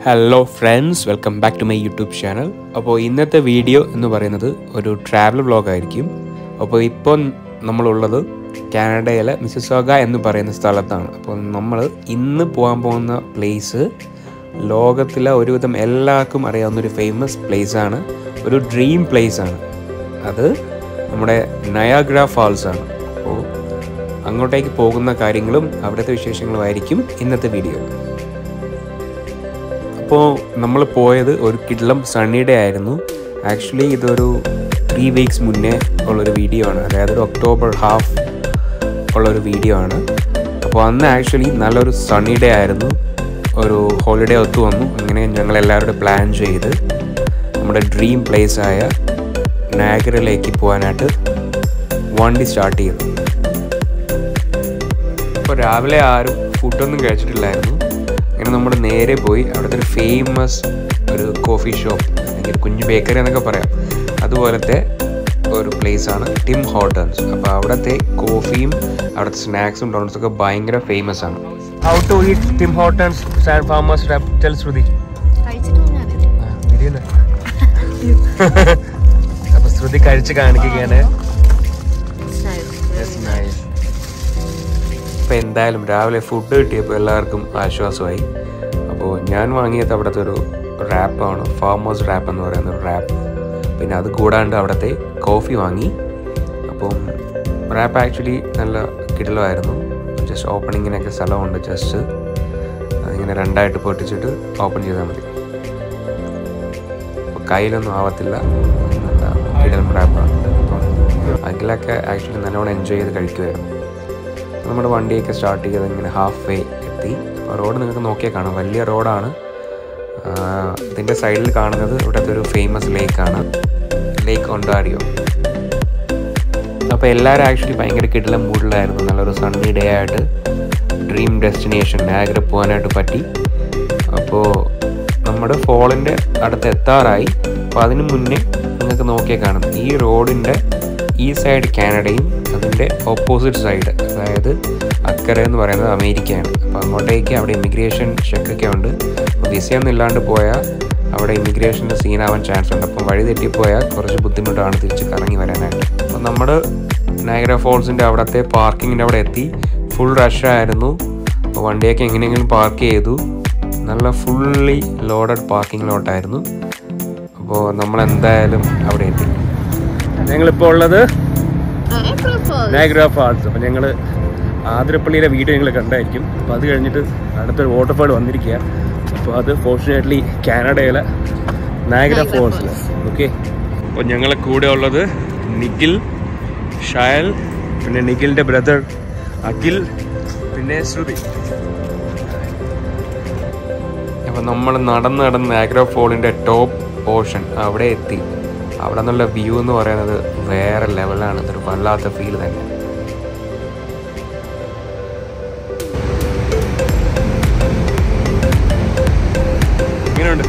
hello friends welcome back to my YouTube channel അപ്പോൾ ഇന്നത്തെ video എന്ന് പറയുന്നത് ഒരു ട്രാവൽ വ്ളോഗ് ആയിരിക്കും അപ്പോൾ ഇപ്പോൾ നമ്മളുള്ളത് കാനഡയിലെ മിസിസോഗ എന്ന് പറയുന്ന സ്ഥലത്താണ് അപ്പോൾ നമ്മൾ ഇന്ന് പോകാൻ പോകുന്ന പ്ലേസ് ലോകത്തിലെ ഒരുവിധം എല്ലാവർക്കും അറിയാവുന്ന ഒരു ഫേമസ് പ്ലേസ് ആണ് ഒരു ഡ്രീം പ്ലേസ് ആണ് അത് നമ്മുടെ നയാഗ്ര ഫാൾസ് ആണ് അപ്പോൾ അങ്ങോട്ടേക്ക് പോകുന്ന കാര്യങ്ങളും അവിടുത്തെ വിശേഷങ്ങളുമായിരിക്കും ഇന്നത്തെ വീഡിയോ അപ്പോൾ നമ്മൾ പോയത് ഒരു കിഡ്ലം സണ്ണി ഡേ ആയിരുന്നു ആക്ച്വലി ഇതൊരു ത്രീ വീക്സ് മുന്നേ ഉള്ളൊരു വീഡിയോ ആണ് അതായത് ഒരു ഒക്ടോബർ ഹാഫ് ഉള്ളൊരു വീഡിയോ ആണ് അപ്പോൾ അന്ന് ആക്ച്വലി നല്ലൊരു സണ്ണി ഡേ ആയിരുന്നു ഒരു ഹോളിഡേ ഒത്തു വന്നു അങ്ങനെ ഞങ്ങൾ എല്ലാവരും പ്ലാൻ ചെയ്ത് നമ്മുടെ ഡ്രീം പ്ലേസ് ആയ നാഗറിലേക്ക് പോകാനായിട്ട് വണ്ടി സ്റ്റാർട്ട് ചെയ്തു അപ്പോൾ രാവിലെ ആരും ഫുഡൊന്നും കഴിച്ചിട്ടില്ലായിരുന്നു അങ്ങനെ നമ്മൾ നേരെ പോയി അവിടുത്തെ ഒരു ഫേമസ് ഒരു കോഫി ഷോപ്പ് അല്ലെങ്കിൽ കുഞ്ഞു ബേക്കറി എന്നൊക്കെ പറയാം അതുപോലത്തെ ഒരു place ആണ് ടിം ഹോട്ടൽസ് അപ്പോൾ അവിടുത്തെ കോഫിയും അവിടുത്തെ സ്നാക്സും ഡോണറ്റ്സും ഒക്കെ ഭയങ്കര ഫേമസ് ആണ് how to eat Tim hotels sand farmers tell Shruthi അപ്പൊ ശ്രുതി കഴിച്ച് കാണിക്കുകയാണ് അപ്പോൾ എന്തായാലും രാവിലെ ഫുഡ് കിട്ടിയപ്പോൾ എല്ലാവർക്കും ആശ്വാസമായി അപ്പോൾ ഞാൻ വാങ്ങിയത് അവിടുത്തെ ഒരു റാപ്പാണ് ഫാമേഴ്സ് റാപ്പ് എന്ന് പറയുന്ന ഒരു റാപ്പ് പിന്നെ അത് കൂടാണ്ട് അവിടുത്തെ കോഫി വാങ്ങി അപ്പം റാപ്പ് ആക്ച്വലി നല്ല കിടലമായിരുന്നു ജസ്റ്റ് ഓപ്പണിങ്ങിനൊക്കെ സ്ഥലമുണ്ട് ജസ്റ്റ് അതിങ്ങനെ രണ്ടായിട്ട് പൊട്ടിച്ചിട്ട് ഓപ്പൺ ചെയ്താൽ മതി അപ്പോൾ കയ്യിലൊന്നും ആവത്തില്ല നല്ല കിടലും റാപ്പാണ് അപ്പം അതിലൊക്കെ ആക്ച്വലി നല്ലോണം എൻജോയ് ചെയ്ത് കഴിക്കുമായിരുന്നു നമ്മുടെ വണ്ടിയൊക്കെ സ്റ്റാർട്ട് ചെയ്ത് ഇങ്ങനെ ഹാഫ് വേ എത്തി അപ്പോൾ റോഡ് നിങ്ങൾക്ക് നോക്കിയാൽ കാണാം വലിയ റോഡാണ് ഇതിൻ്റെ സൈഡിൽ കാണുന്നത് ഇവിടുത്തെ ഒരു ഫേമസ് ലേക്കാണ് ലേക്ക് ഒണ്ടാരിയോ അപ്പോൾ എല്ലാവരും ആക്ച്വലി ഭയങ്കര കിടില മൂഡിലായിരുന്നു നല്ലൊരു സണ്ണി ഡേ ആയിട്ട് ഡ്രീം ഡെസ്റ്റിനേഷൻ നാഗര പോകാനായിട്ട് പറ്റി അപ്പോൾ നമ്മുടെ ഫോളിൻ്റെ അടുത്ത് എത്താറായി അപ്പോൾ അതിന് മുന്നേ നിങ്ങൾക്ക് നോക്കിയാൽ കാണും ഈ റോഡിൻ്റെ ഈ സൈഡ് കാനഡയും അതിൻ്റെ ഓപ്പോസിറ്റ് സൈഡ് അതായത് അക്കരെ എന്ന് പറയുന്നത് അമേരിക്കയാണ് അപ്പോൾ അങ്ങോട്ടേക്ക് അവിടെ ഇമിഗ്രേഷൻ ചെക്കൊക്കെ ഉണ്ട് അപ്പോൾ വിസയൊന്നും ഇല്ലാണ്ട് പോയാൽ അവിടെ ഇമിഗ്രേഷൻ്റെ സീനാവാൻ ചാൻസ് ഉണ്ട് അപ്പം വഴി തെറ്റിപ്പോയാൽ കുറച്ച് ബുദ്ധിമുട്ടാണ് തിരിച്ച് കറങ്ങി വരാനായിട്ട് അപ്പോൾ നമ്മുടെ നയഗ്ര ഫോൾസിൻ്റെ അവിടുത്തെ പാർക്കിങ്ങിൻ്റെ അവിടെ എത്തി ഫുൾ റഷായിരുന്നു അപ്പോൾ വണ്ടിയൊക്കെ എങ്ങനെയെങ്കിലും പാർക്ക് ചെയ്തു നല്ല ഫുള്ളി ലോഡഡ് പാർക്കിങ്ങിലോട്ടായിരുന്നു അപ്പോൾ നമ്മൾ എന്തായാലും അവിടെ എത്തി ഞങ്ങളിപ്പോൾ ഉള്ളത് നയഗ്ര ഫാൾസ് അപ്പം ഞങ്ങൾ ആതിരപ്പള്ളിയിലെ വീഡിയോ ഞങ്ങൾ കണ്ടായിരിക്കും അപ്പോൾ അത് കഴിഞ്ഞിട്ട് അടുത്തൊരു വാട്ടർഫാൾ വന്നിരിക്കുക അപ്പോൾ അത് ഫോർച്ചുനേറ്റ്ലി കാനഡയിലെ നയഗ്ര ഫോൾസിൽ ഓക്കെ അപ്പോൾ ഞങ്ങളെ കൂടെ ഉള്ളത് നിഖിൽ ഷയൽ പിന്നെ നിഖിലിൻ്റെ ബ്രദർ അഖിൽ പിന്നെ ശ്രുതി അപ്പോൾ നമ്മൾ നടന്ന് നടന്ന് നയഗ്ര ഫോളിൻ്റെ ടോപ്പ് പോർഷൻ അവിടെ എത്തി അവിടെ നിന്നുള്ള വ്യൂ എന്ന് പറയുന്നത് വേറെ ലെവലാണ് ഇതൊരു വല്ലാത്ത ഫീൽ തന്നെ എങ്ങനെയുണ്ട്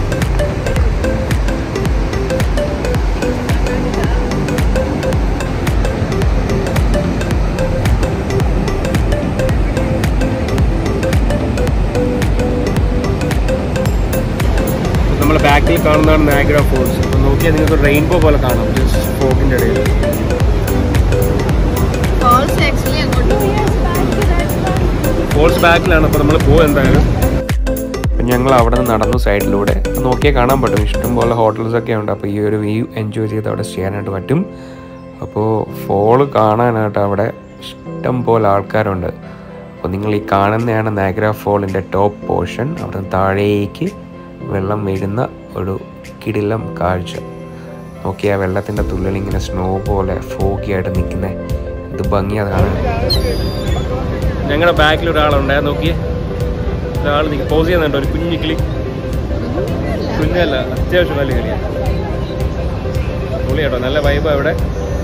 നമ്മളെ ബാക്കിൽ കാണുന്നതാണ് നാഗ്ര ഫോൾസ് അപ്പോൾ നോക്കിയാൽ നിങ്ങൾക്ക് റെയിൻബോ പോലെ കാണാം ജസ്റ്റ് ഫോക്കിൻ്റെ ഇടയിൽ ഫോൾസ് ബാക്കിലാണ് അപ്പോൾ നമ്മൾ പോകും എന്തായാലും അപ്പം ഞങ്ങൾ അവിടെ നിന്ന് നടന്നു സൈഡിലൂടെ നോക്കിയാൽ കാണാൻ പറ്റും ഇഷ്ടംപോലെ ഹോട്ടൽസ് ഒക്കെ ഉണ്ട് അപ്പോൾ ഈ ഒരു വ്യൂ എൻജോയ് ചെയ്ത് അവിടെ ചെയ്യാനായിട്ട് പറ്റും അപ്പോൾ ഫോള് കാണാനായിട്ട് അവിടെ ഇഷ്ടം പോലെ ആൾക്കാരുണ്ട് അപ്പോൾ നിങ്ങൾ ഈ കാണുന്നതാണ് നാഗ്ര ഫോളിൻ്റെ ടോപ്പ് പോർഷൻ അവിടെ നിന്ന് താഴേക്ക് വെള്ളം വീഴുന്ന ഒരു കിടിലം കാഴ്ച നോക്കിയാൽ വെള്ളത്തിൻ്റെ തുള്ളിൽ ഇങ്ങനെ സ്നോ പോലെ ഫോക്കിയായിട്ട് നിൽക്കുന്ന ഇത് ഭംഗിയാ കാണാൻ ഞങ്ങളുടെ ബാക്കിൽ ഒരാളുണ്ട് നോക്കിയേ ഒരാൾ പോസ് ചെയ്യുന്നുണ്ട് ഒരു കുഞ്ഞു കിളി കുഞ്ഞല്ല അത്യാവശ്യം വലിയ കിളിയാണ് പുള്ളിയാട്ടോ നല്ല വൈബ് അവിടെ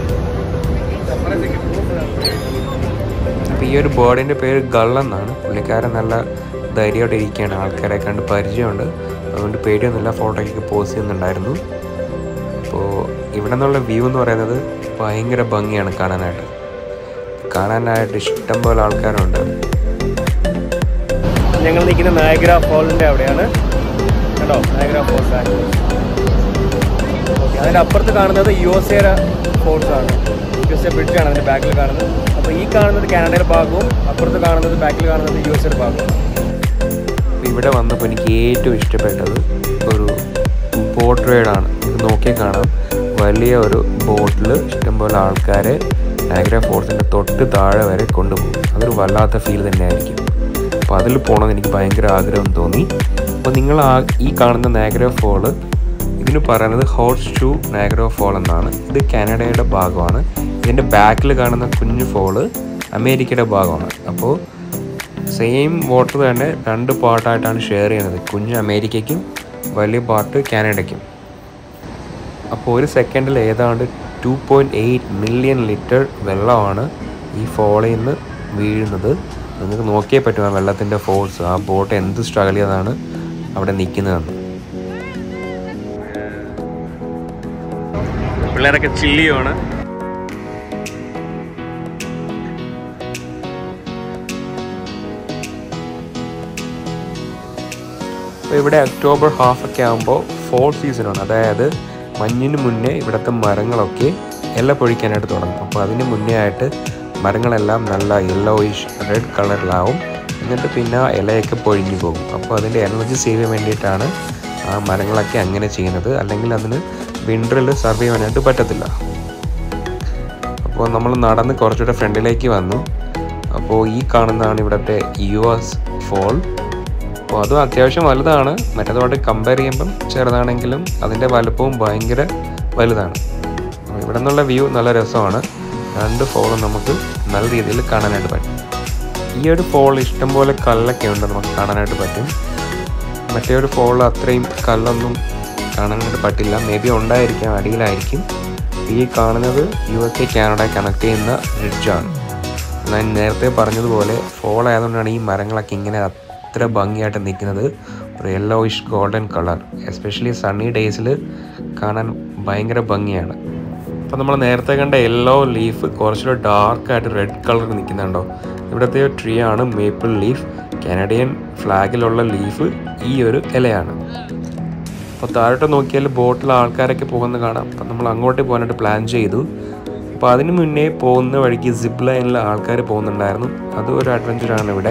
അപ്പോൾ ഈ ഒരു ബേർഡിൻ്റെ പേര് ഗള്ളെന്നാണ് പുള്ളിക്കാരൻ നല്ല ധൈര്യമായിട്ട് ഇരിക്കുകയാണ് ആൾക്കാരെ കണ്ട് പരിചയമുണ്ട് അതുകൊണ്ട് പേടിയൊന്നുമില്ല ഫോട്ടോയ്ക്ക് പോസ്റ്റ് ചെയ്യുന്നുണ്ടായിരുന്നു അപ്പോൾ ഇവിടെ നിന്നുള്ള വ്യൂ എന്ന് പറയുന്നത് ഭയങ്കര ഭംഗിയാണ് കാണാനായിട്ട് കാണാനായിട്ട് ഇഷ്ടം പോലെ ആൾക്കാരുണ്ട് ഞങ്ങൾ നിൽക്കുന്ന നായഗ്ര ഫോളിൻ്റെ അവിടെയാണ് കണ്ടോ നയഗ്ര ഫോൾസ് ഓക്കെ അതിൻ്റെ അപ്പുറത്ത് കാണുന്നത് യു എസ് എയുടെ ഫോൾസ് ആണ് യു എസ് എ ബ്രിഡ്ജാണ് അതിൻ്റെ ബാക്കിൽ കാണുന്നത് അപ്പോൾ ഈ കാണുന്നത് കാനഡയുടെ ഭാഗവും അപ്പുറത്ത് കാണുന്നത് ബാക്കിൽ കാണുന്നത് യു എസ് എയുടെ ഭാഗവും അപ്പോൾ ഇവിടെ വന്നപ്പോൾ എനിക്ക് ഏറ്റവും ഇഷ്ടപ്പെട്ടത് ഒരു ബോട്ട് റൈഡാണ് ഇത് നോക്കിയാൽ കാണാം വലിയ ഒരു ബോട്ടിൽ ഇഷ്ടംപോലെ ആൾക്കാരെ നാഗ്ര ഫോൾസിൻ്റെ തൊട്ട് താഴെ വരെ കൊണ്ടുപോകും അതൊരു വല്ലാത്ത ഫീൽ തന്നെയായിരിക്കും അപ്പോൾ അതിൽ പോകണമെന്ന് എനിക്ക് ഭയങ്കര ആഗ്രഹം തോന്നി അപ്പോൾ നിങ്ങൾ ആ ഈ കാണുന്ന നാഗ്ര ഫോള് ഇതിന് പറയുന്നത് ഹോട്ട് ഷൂ നാഗ്രോ ഫോൾ എന്നാണ് ഇത് കാനഡയുടെ ഭാഗമാണ് ഇതിൻ്റെ ബാക്കിൽ കാണുന്ന കുഞ്ഞു ഫോള് അമേരിക്കയുടെ ഭാഗമാണ് അപ്പോൾ സെയിം വാട്ടർ തന്നെ രണ്ട് പാർട്ടായിട്ടാണ് ഷെയർ ചെയ്യുന്നത് കുഞ്ഞ് അമേരിക്കയ്ക്കും വലിയ പാർട്ട് കാനഡയ്ക്കും അപ്പോൾ ഒരു സെക്കൻഡിൽ ഏതാണ്ട് two point eight million litre വെള്ളമാണ് ഈ ഫോളിൽ നിന്ന് വീഴുന്നത് നിങ്ങൾക്ക് നോക്കിയേ പറ്റും ആ വെള്ളത്തിൻ്റെ ഫോഴ്സ് ആ ബോട്ട് എന്ത് സ്ട്രഗിൾ ചെയ്താണ് അവിടെ നിൽക്കുന്നതെന്ന് പിള്ളേരൊക്കെ ചില്ലിയാണ് അപ്പോൾ ഇവിടെ ഒക്ടോബർ ഹാഫ് ഒക്കെ ആകുമ്പോൾ ഫോൾ സീസണാണ് അതായത് മഞ്ഞിന് മുന്നേ ഇവിടുത്തെ മരങ്ങളൊക്കെ ഇല പൊഴിക്കാനായിട്ട് തുടങ്ങും അപ്പോൾ അതിന് മുന്നേ ആയിട്ട് മരങ്ങളെല്ലാം നല്ല യെല്ലോയിഷ് റെഡ് കളറിലാവും എന്നിട്ട് പിന്നെ ഇലയൊക്കെ പൊഴിഞ്ഞു പോകും അപ്പോൾ അതിൻ്റെ എനർജി സേവ് ചെയ്യാൻ വേണ്ടിയിട്ടാണ് ആ മരങ്ങളൊക്കെ അങ്ങനെ ചെയ്യുന്നത് അല്ലെങ്കിൽ അതിന് വിൻ്ററിൽ സർവ് ചെയ്യാനായിട്ട് പറ്റത്തില്ല അപ്പോൾ നമ്മൾ നടന്ന് കുറച്ചുകൂടെ ഫ്രണ്ടിലേക്ക് വന്നു അപ്പോൾ ഈ കാണുന്നതാണ് ഇവിടുത്തെ യു എസ് ഫോൾ അപ്പോൾ അതും അത്യാവശ്യം വലുതാണ് മറ്റേതുമായിട്ട് കമ്പയർ ചെയ്യുമ്പം ചെറുതാണെങ്കിലും അതിൻ്റെ വലുപ്പവും ഭയങ്കര വലുതാണ് അപ്പോൾ ഇവിടെ നിന്നുള്ള വ്യൂ നല്ല രസമാണ് രണ്ട് ഫോളും നമുക്ക് നല്ല രീതിയിൽ കാണാനായിട്ട് പറ്റും ഈ ഒരു ഫോൾ ഇഷ്ടംപോലെ കല്ലൊക്കെ ഉണ്ട് നമുക്ക് കാണാനായിട്ട് പറ്റും മറ്റേ ഒരു ഫോൾ അത്രയും കല്ലൊന്നും കാണാനായിട്ട് പറ്റില്ല മേ ബി ഉണ്ടായിരിക്കാം അടിയിലായിരിക്കും ഈ കാണുന്നത് U S A Canada connect ചെയ്യുന്ന ബ്രിഡ്ജാണ് ഞാൻ നേരത്തെ പറഞ്ഞതുപോലെ ഫോൾ ആയതുകൊണ്ടാണ് ഈ മരങ്ങളൊക്കെ ഇങ്ങനെ അത്ര ഭംഗിയായിട്ട് നിൽക്കുന്നത് ഒരു yellowish golden colour especially sunny ഡേയ്സിൽ കാണാൻ ഭയങ്കര ഭംഗിയാണ് അപ്പോൾ നമ്മൾ നേരത്തെ കണ്ട യെല്ലോ ലീഫ് കുറച്ചുകൂടെ ഡാർക്കായിട്ട് റെഡ് കളർ നിൽക്കുന്നുണ്ടോ ഇവിടുത്തെ ട്രീ ആണ് മേപ്പിൾ ലീഫ് കാനഡിയൻ ഫ്ലാഗിലുള്ള ലീഫ് ഈ ഒരു ഇലയാണ് അപ്പോൾ താഴോട്ട് നോക്കിയാൽ ബോട്ടിൽ ആൾക്കാരൊക്കെ പോകുന്ന കാണാം അപ്പം നമ്മൾ അങ്ങോട്ട് പോകാനായിട്ട് പ്ലാൻ ചെയ്തു അപ്പോൾ അതിന് മുന്നേ പോകുന്ന വഴിക്ക് സിപ്പ് ലൈനിൽ ആൾക്കാർ പോകുന്നുണ്ടായിരുന്നു അതും ഒരു അഡ്വഞ്ചറാണ് ഇവിടെ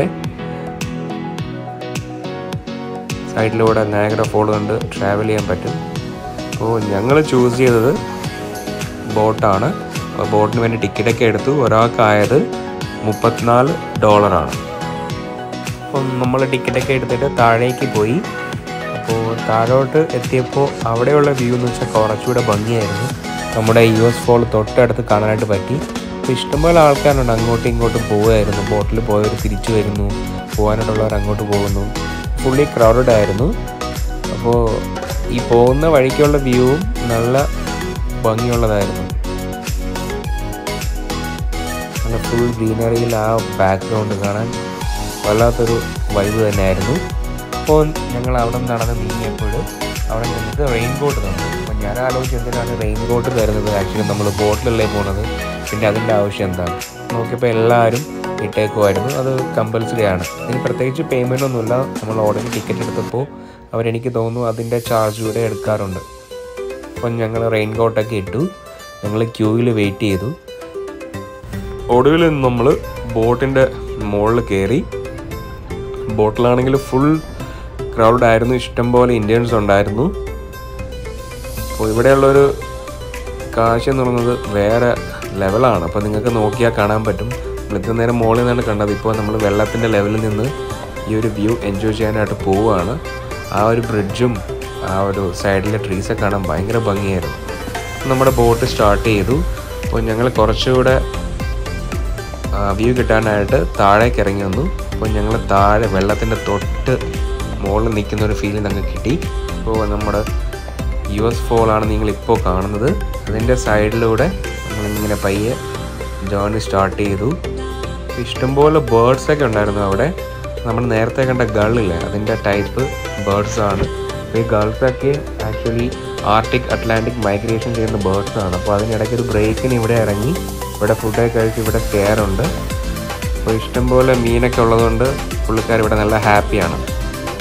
സൈഡിലൂടെ നാഗര ഫോൾ കണ്ട് ട്രാവൽ ചെയ്യാൻ പറ്റും അപ്പോൾ ഞങ്ങൾ ചൂസ് ചെയ്തത് ബോട്ടാണ് അപ്പോൾ ബോട്ടിന് വേണ്ടി ടിക്കറ്റൊക്കെ എടുത്തു ഒരാൾക്കായത് മുപ്പത്തിനാല് ഡോളറാണ് അപ്പം നമ്മൾ ടിക്കറ്റൊക്കെ എടുത്തിട്ട് താഴേക്ക് പോയി അപ്പോൾ താഴോട്ട് എത്തിയപ്പോൾ അവിടെയുള്ള വ്യൂ എന്ന് വെച്ചാൽ കുറച്ചുകൂടെ ഭംഗിയായിരുന്നു നമ്മുടെ യു എസ് ഫോൾ തൊട്ടടുത്ത് കാണാനായിട്ട് പറ്റി അപ്പോൾ ഇഷ്ടംപോലെ ആൾക്കാരുണ്ട് അങ്ങോട്ടും ഇങ്ങോട്ടും പോവുമായിരുന്നു ബോട്ടിൽ പോയവർ തിരിച്ചു വരുന്നു പോകാനായിട്ടുള്ളവർ അങ്ങോട്ട് പോകുന്നു ഫുള്ളി ക്രൗഡഡ് ആയിരുന്നു അപ്പോൾ ഈ പോകുന്ന വഴിക്കുള്ള വ്യൂവും നല്ല ഭംഗിയുള്ളതായിരുന്നു നല്ല ഫുൾ ഗ്രീനറിയിൽ ആ ബാക്ക്ഗ്രൗണ്ട് കാണാൻ വല്ലാത്തൊരു വൈബ് തന്നെയായിരുന്നു അപ്പോൾ ഞങ്ങൾ അവിടെ നടന്ന് നീങ്ങിയപ്പോൾ അവിടെ ഞങ്ങൾക്ക് റെയിൻ കോട്ട് തന്നു അപ്പോൾ ഞാൻ ആലോചിച്ച് എന്തിനാണ് റെയിൻ കോട്ട് തരുന്നത് ആക്ച്വലി നമ്മൾ ബോട്ടിലല്ലേ പോണത് പിന്നെ അതിൻ്റെ ആവശ്യം എന്താണ് നോക്കിയപ്പോൾ എല്ലാവരും ഇട്ടേക്കുമായിരുന്നു അത് കമ്പൽസറി ആണ് ഇതിന് പ്രത്യേകിച്ച് പേയ്മെൻ്റ് ഒന്നുമില്ല നമ്മൾ ഓൾറെഡി ടിക്കറ്റ് എടുത്തപ്പോൾ അവരെനിക്ക് തോന്നുന്നു അതിൻ്റെ ചാർജ് കൂടെ എടുക്കാറുണ്ട് അപ്പം ഞങ്ങൾ റെയിൻ കോട്ടൊക്കെ ഇട്ടു ഞങ്ങൾ ക്യൂവിൽ വെയിറ്റ് ചെയ്തു ഒടുവിൽ നമ്മൾ ബോട്ടിൻ്റെ മുകളിൽ കയറി ബോട്ടിലാണെങ്കിൽ ഫുൾ ക്രൗഡ് ആയിരുന്നു ഇഷ്ടംപോലെ ഇന്ത്യൻസ് ഉണ്ടായിരുന്നു അപ്പോൾ ഇവിടെയുള്ളൊരു കാഴ്ച എന്ന് പറയുന്നത് വേറെ ലെവലാണ് അപ്പോൾ നിങ്ങൾക്ക് നോക്കിയാൽ കാണാൻ പറ്റും നമ്മൾ ഇത്ര നേരം മുകളിൽ നിന്നാണ് കണ്ടത് ഇപ്പോൾ നമ്മൾ വെള്ളത്തിൻ്റെ ലെവലിൽ നിന്ന് ഈ ഒരു വ്യൂ എൻജോയ് ചെയ്യാനായിട്ട് പോവുകയാണ് ആ ഒരു ബ്രിഡ്ജും ആ ഒരു സൈഡിലെ ട്രീസൊക്കെ കാണാൻ ഭയങ്കര ഭംഗിയായിരുന്നു നമ്മുടെ ബോട്ട് സ്റ്റാർട്ട് ചെയ്തു അപ്പോൾ ഞങ്ങൾ കുറച്ചുകൂടെ വ്യൂ കിട്ടാനായിട്ട് താഴേക്ക് ഇറങ്ങി വന്നു അപ്പോൾ ഞങ്ങൾ താഴെ വെള്ളത്തിൻ്റെ തൊട്ട് മുകളിൽ നിൽക്കുന്ന ഒരു ഫീൽ ഞങ്ങൾക്ക് കിട്ടി അപ്പോൾ നമ്മുടെ യു എസ് ഫോളാണ് നിങ്ങളിപ്പോൾ കാണുന്നത് അതിൻ്റെ സൈഡിലൂടെ നമ്മളിങ്ങനെ പയ്യെ ജേർണി സ്റ്റാർട്ട് ചെയ്തു അപ്പോൾ ഇഷ്ടംപോലെ ബേർഡ്സൊക്കെ ഉണ്ടായിരുന്നു അവിടെ നമ്മൾ നേരത്തെ കണ്ട ഗള്ളില്ലേ അതിൻ്റെ ടൈപ്പ് ബേർഡ്സ് ആണ് അപ്പോൾ ഈ ഗൾസൊക്കെ ആക്ച്വലി ആർട്ടിക് അറ്റ്ലാന്റിക് മൈഗ്രേഷൻ ചെയ്യുന്ന ബേർഡ്സ് ആണ് അപ്പോൾ അതിനിടയ്ക്ക് ഒരു ബ്രേക്കിന് ഇവിടെ ഇറങ്ങി ഇവിടെ ഫുഡൊക്കെ കഴിച്ച് ഇവിടെ കെയറുണ്ട് അപ്പോൾ ഇഷ്ടംപോലെ മീനൊക്കെ ഉള്ളതുകൊണ്ട് പുള്ളിക്കാർ ഇവിടെ നല്ല ഹാപ്പിയാണ്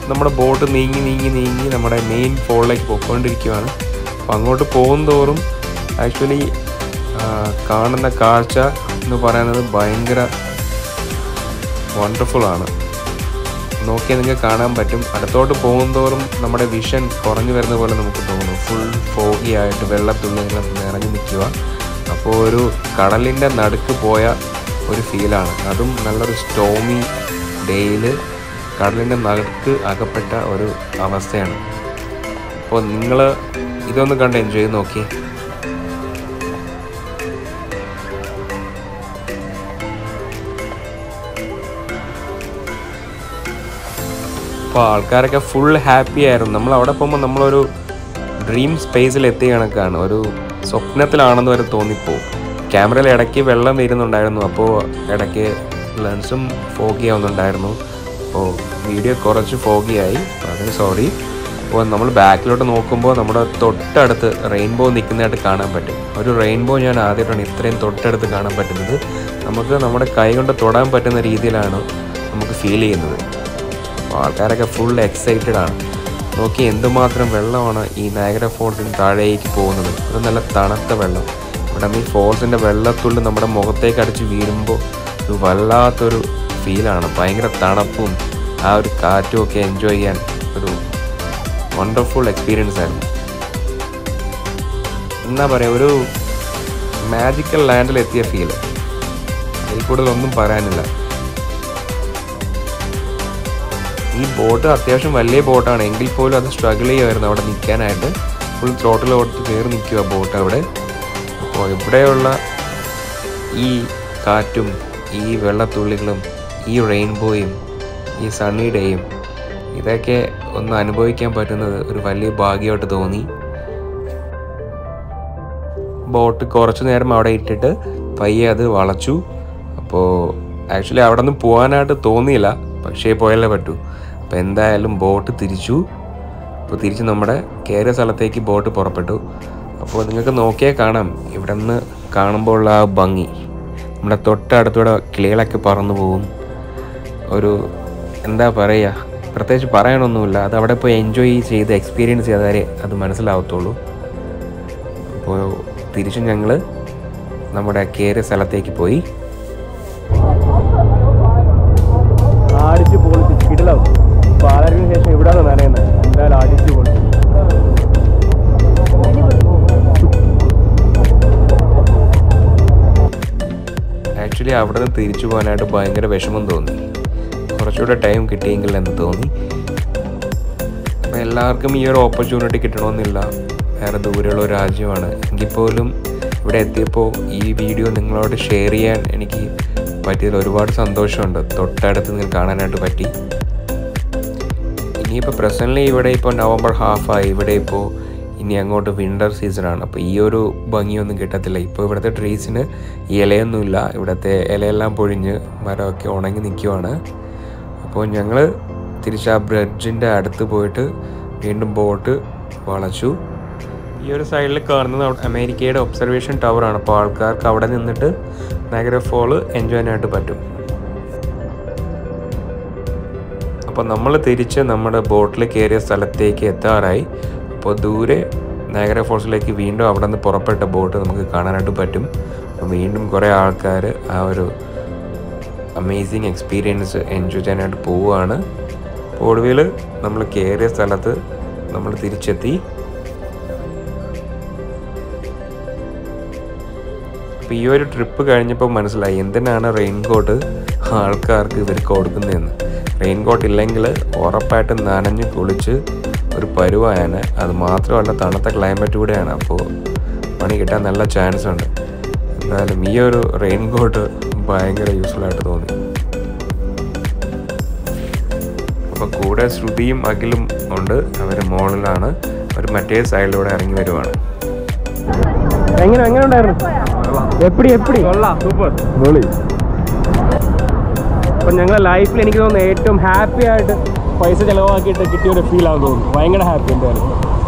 നമ്മുടെ ബോട്ട് നീങ്ങി നീങ്ങി നീങ്ങി നമ്മുടെ മെയിൻ ഫോളിലേക്ക് പോയിക്കൊണ്ടിരിക്കുകയാണ് അപ്പോൾ അങ്ങോട്ട് പോകും തോറും ആക്ച്വലി കാണുന്ന കാഴ്ച എന്ന് പറയുന്നത് ഭയങ്കര വണ്ടർഫുൾ ആണ് നോക്കിയാൽ നിങ്ങൾക്ക് കാണാൻ പറ്റും അടുത്തോട്ട് പോകുന്തോറും നമ്മുടെ വിഷൻ കുറഞ്ഞു വരുന്ന പോലെ നമുക്ക് തോന്നും ഫുൾ ഫോഗി ആയിട്ട് വെള്ളത്തുള്ളികൾ നിറഞ്ഞു നിൽക്കുക അപ്പോൾ ഒരു കടലിൻ്റെ നടുക്ക് പോയ ഒരു ഫീലാണ് അതും നല്ലൊരു സ്റ്റോമി ഡേയിൽ കടലിൻ്റെ നടുക്ക് അകപ്പെട്ട ഒരു അവസ്ഥയാണ് അപ്പോൾ നിങ്ങൾ ഇതൊന്ന് കണ്ട് എൻജോയ് ചെയ്ത് നോക്കിയേ അപ്പോൾ ആൾക്കാരൊക്കെ ഫുൾ ഹാപ്പി ആയിരുന്നു നമ്മൾ അവിടെ പോകുമ്പോൾ നമ്മളൊരു ഡ്രീം സ്പേസിൽ എത്തിയ കണക്കാണ് ഒരു സ്വപ്നത്തിലാണെന്ന് വരെ തോന്നിപ്പോവും ക്യാമറയിൽ ഇടയ്ക്ക് വെള്ളം വരുന്നുണ്ടായിരുന്നു അപ്പോൾ ഇടയ്ക്ക് ലെൻസും ഫോഗി ആവുന്നുണ്ടായിരുന്നു അപ്പോൾ വീഡിയോ കുറച്ച് ഫോഗിയായി അതിന് സോറി അപ്പോൾ നമ്മൾ ബാക്കിലോട്ട് നോക്കുമ്പോൾ നമ്മുടെ തൊട്ടടുത്ത് റെയിൻബോ നിൽക്കുന്നതായിട്ട് കാണാൻ പറ്റും ഒരു റെയിൻബോ ഞാൻ ആദ്യമായിട്ടാണ് ഇത്രയും തൊട്ടടുത്ത് കാണാൻ പറ്റുന്നത് നമുക്ക് നമ്മുടെ കൈ കൊണ്ട് തൊടാൻ പറ്റുന്ന രീതിയിലാണ് നമുക്ക് ഫീൽ ചെയ്യുന്നത് അപ്പോൾ ആൾക്കാരൊക്കെ ഫുൾ എക്സൈറ്റഡ് ആണ് നോക്കി എന്തുമാത്രം വെള്ളമാണ് ഈ നയഗര ഫോൾസിന് താഴേക്ക് പോകുന്നത് അത് നല്ല തണുത്ത വെള്ളം ഇവിടെ ഈ ഫോൾസിൻ്റെ വെള്ളത്തുള്ളി നമ്മുടെ മുഖത്തേക്ക് അടിച്ച് വീഴുമ്പോൾ ഒരു വല്ലാത്തൊരു ഫീലാണ് ഭയങ്കര തണുപ്പും ആ ഒരു കാറ്റും ഒക്കെ എൻജോയ് ചെയ്യാൻ ഒരു വണ്ടർഫുൾ എക്സ്പീരിയൻസ് ആയിരുന്നു എന്താ പറയുക ഒരു മാജിക്കൽ ലാൻഡിൽ എത്തിയ ഫീൽ അതിൽ കൂടുതൽ ഒന്നും പറയാനില്ല ഈ ബോട്ട് അത്യാവശ്യം വലിയ ബോട്ടാണ് എങ്കിൽ പോലും അത് സ്ട്രഗിൾ ചെയ്യുമായിരുന്നു അവിടെ നിൽക്കാനായിട്ട് ഫുൾ ത്രോട്ടിൽ കൊടുത്ത് കയറി നിൽക്കുക ബോട്ട് അവിടെ അപ്പോൾ ഇവിടെയുള്ള ഈ കാറ്റും ഈ വെള്ളത്തുള്ളികളും ഈ റെയിൻബോയും ഈ സണ്ണി ഡേയും ഇതൊക്കെ ഒന്ന് അനുഭവിക്കാൻ പറ്റുന്നത് ഒരു വലിയ ഭാഗ്യമായിട്ട് തോന്നി ബോട്ട് കുറച്ച് നേരം അവിടെ ഇട്ടിട്ട് പയ്യെ അത് വളച്ചു അപ്പോൾ ആക്ച്വലി അവിടെ നിന്ന് പോകാനായിട്ട് തോന്നിയില്ല പക്ഷേ പോയാലേ പറ്റൂ അപ്പോൾ എന്തായാലും ബോട്ട് തിരിച്ചു അപ്പോൾ തിരിച്ച് നമ്മുടെ കയറിയ സ്ഥലത്തേക്ക് ബോട്ട് പുറപ്പെട്ടു അപ്പോൾ നിങ്ങൾക്ക് നോക്കിയാൽ കാണാം ഇവിടെ നിന്ന് കാണുമ്പോൾ ഉള്ള ആ ഭംഗി നമ്മുടെ തൊട്ടടുത്തൂടെ കിളികളൊക്കെ പറന്നു പോകും ഒരു എന്താ പറയുക പ്രത്യേകിച്ച് പറയാനൊന്നുമില്ല അത് അവിടെ പോയി എൻജോയ് ചെയ്ത് എക്സ്പീരിയൻസ് ചെയ്താലേ അത് മനസ്സിലാവത്തുള്ളൂ അപ്പോൾ തിരിച്ചും ഞങ്ങൾ നമ്മുടെ കയറിയ സ്ഥലത്തേക്ക് പോയി അടിച്ച് പൊളിച്ച് കിടലാവും പാലരിന് ശേഷം ഇവിടെയാണ് നനയുന്നത് എന്തായാലും അടിച്ച് പൊളിച്ച് ആക്ച്വലി അവിടെ നിന്ന് തിരിച്ചു പോകാനായിട്ട് ഭയങ്കര വിഷമം തോന്നി കുറച്ചുകൂടെ ടൈം കിട്ടിയെങ്കിൽ എന്ന് തോന്നി അപ്പം എല്ലാവർക്കും ഈ ഒരു ഓപ്പർച്യൂണിറ്റി കിട്ടണമെന്നില്ല വേറെ ദൂരെയുള്ള ഒരു രാജ്യമാണ് എങ്കിൽ പോലും ഇവിടെ എത്തിയപ്പോൾ ഈ വീഡിയോ നിങ്ങളോട് ഷെയർ ചെയ്യാൻ എനിക്ക് പറ്റിയതിൽ ഒരുപാട് സന്തോഷമുണ്ട് തൊട്ടടുത്ത് നിന്ന് കാണാനായിട്ട് പറ്റി ഇനിയിപ്പോൾ പ്രസൻ്റ്ലി ഇവിടെ ഇപ്പോൾ നവംബർ ഹാഫായി ഇവിടെ ഇപ്പോൾ ഇനി അങ്ങോട്ട് വിൻ്റർ സീസണാണ് അപ്പോൾ ഈ ഒരു ഭംഗിയൊന്നും കിട്ടത്തില്ല ഇപ്പോൾ ഇവിടുത്തെ ട്രീസിന് ഇലയൊന്നുമില്ല ഇവിടുത്തെ ഇലയെല്ലാം പൊഴിഞ്ഞ് മരമൊക്കെ ഉണങ്ങി നിൽക്കുവാണ് അപ്പോൾ ഞങ്ങൾ തിരിച്ച് ആ ബ്രിഡ്ജിൻ്റെ അടുത്ത് പോയിട്ട് വീണ്ടും ബോട്ട് വളച്ചു ഈ ഒരു സൈഡിൽ കാണുന്നത് അവിടെ അമേരിക്കയുടെ ഒബ്സർവേഷൻ ടവറാണ് അപ്പോൾ ആൾക്കാർക്ക് അവിടെ നിന്നിട്ട് നഗര ഫോൾ എൻജോയ് ചെയ്യാനായിട്ട് പറ്റും അപ്പോൾ നമ്മൾ തിരിച്ച് നമ്മുടെ ബോട്ടിൽ കയറിയ സ്ഥലത്തേക്ക് എത്താറായി അപ്പോൾ ദൂരെ നയഗര ഫോൾസിലേക്ക് വീണ്ടും അവിടെ നിന്ന് പുറപ്പെട്ട ബോട്ട് നമുക്ക് കാണാനായിട്ട് പറ്റും അപ്പോൾ വീണ്ടും കുറേ ആൾക്കാർ ആ ഒരു അമേസിങ് എക്സ്പീരിയൻസ് എൻജോയ് ചെയ്യാനായിട്ട് പോവുകയാണ് അപ്പോൾ ഒടുവിൽ നമ്മൾ കയറിയ സ്ഥലത്ത് നമ്മൾ തിരിച്ചെത്തി അപ്പോൾ ഈ ഒരു ട്രിപ്പ് കഴിഞ്ഞപ്പോൾ മനസ്സിലായി എന്തിനാണ് റെയിൻ കോട്ട് ആൾക്കാർക്ക് ഇവർ കൊടുക്കുന്നതെന്ന് റെയിൻ കോട്ട് ഇല്ലെങ്കിൽ ഉറപ്പായിട്ടും നനഞ്ഞ് കുളിച്ച് ഒരു പരുവായാണ് അത് മാത്രമല്ല തണുത്ത ക്ലൈമറ്റ് കൂടെയാണ് അപ്പോൾ പണി കിട്ടാൻ നല്ല ചാൻസ് ഉണ്ട് എന്തായാലും ഈ ഒരു റെയിൻ കോട്ട് ഭയങ്കര യൂസ്ഫുൾ ആയിട്ട് തോന്നി അപ്പോൾ കൂടെ ശ്രുതിയും അഖിലും ഉണ്ട് അവർ മോളിലാണ് അവർ മറ്റേ സൈഡിലൂടെ ഇറങ്ങി വരുവാണ് എങ്ങനെ എങ്ങനെ ഉണ്ടായിരുന്നു എപ്പിടി എപ്പിടി കൊള്ളാം സൂപ്പർ പൊളി അപ്പം ഞങ്ങളുടെ ലൈഫിൽ എനിക്ക് തോന്നുന്നു ഏറ്റവും ഹാപ്പി ആയിട്ട് പൈസ ചിലവാക്കിയിട്ട് കിട്ടിയ ഒരു ഫീൽ ആണെന്ന് തോന്നുന്നു ഭയങ്കര ഹാപ്പി എന്തായാലും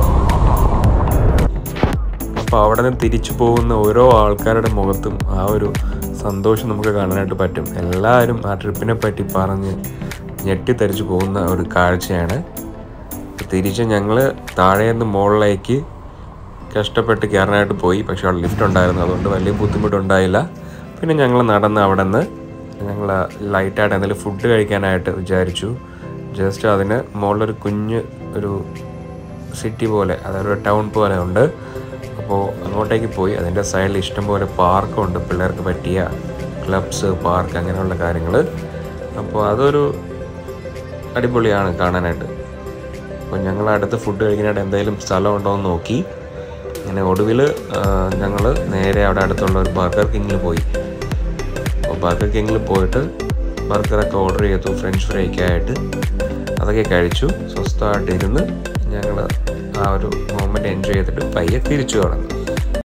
അപ്പോൾ അവിടെ നിന്ന് തിരിച്ചു പോകുന്ന ഓരോ ആൾക്കാരുടെ മുഖത്തും ആ ഒരു സന്തോഷം നമുക്ക് കാണാനായിട്ട് പറ്റും എല്ലാവരും ആ ട്രിപ്പിനെ പറ്റി പറഞ്ഞ് ഞെട്ടിത്തരിച്ചു പോകുന്ന ഒരു കാഴ്ചയാണ് തിരിച്ച് ഞങ്ങൾ താഴെ നിന്ന് മുകളിലേക്ക് കഷ്ടപ്പെട്ട് കയറാനായിട്ട് പോയി പക്ഷെ അവിടെ ലിഫ്റ്റ് ഉണ്ടായിരുന്നു അതുകൊണ്ട് വലിയ ബുദ്ധിമുട്ടുണ്ടായില്ല പിന്നെ ഞങ്ങൾ നടന്ന് അവിടെ നിന്ന് ഞങ്ങൾ ലൈറ്റായിട്ട് എന്തെങ്കിലും ഫുഡ് കഴിക്കാനായിട്ട് വിചാരിച്ചു ജസ്റ്റ് അതിന് മുകളിലൊരു കുഞ്ഞ് ഒരു സിറ്റി പോലെ അതായത് ഒരു ടൗൺ പോലെ ഉണ്ട് അപ്പോൾ അങ്ങോട്ടേക്ക് പോയി അതിൻ്റെ സൈഡിൽ ഇഷ്ടംപോലെ പാർക്കുണ്ട് പിള്ളേർക്ക് പറ്റിയ ക്ലബ്സ് പാർക്ക് അങ്ങനെയുള്ള കാര്യങ്ങൾ അപ്പോൾ അതൊരു അടിപൊളിയാണ് കാണാനായിട്ട് അപ്പോൾ ഞങ്ങൾ അടുത്ത് ഫുഡ് കഴിക്കാനായിട്ട് എന്തെങ്കിലും സ്ഥലം ഉണ്ടോ എന്ന് നോക്കി അങ്ങനെ ഒടുവിൽ ഞങ്ങൾ നേരെ അവിടെ അടുത്തുള്ള ഒരു ബർഗർ കിങ്ങിൽ പോയി അപ്പോൾ ബർഗർ കിങ്ങിൽ പോയിട്ട് ബർഗറൊക്കെ ഓർഡർ ചെയ്തു ഫ്രഞ്ച് ഫ്രൈക്ക് ആയിട്ട് അതൊക്കെ കഴിച്ചു സ്വസ്ഥമായിട്ട് ഇരുന്ന് ഞങ്ങൾ ആ ഒരു മൊമെൻ്റ് എൻജോയ് ചെയ്തിട്ട് പയ്യെ തിരിച്ചു കടന്നു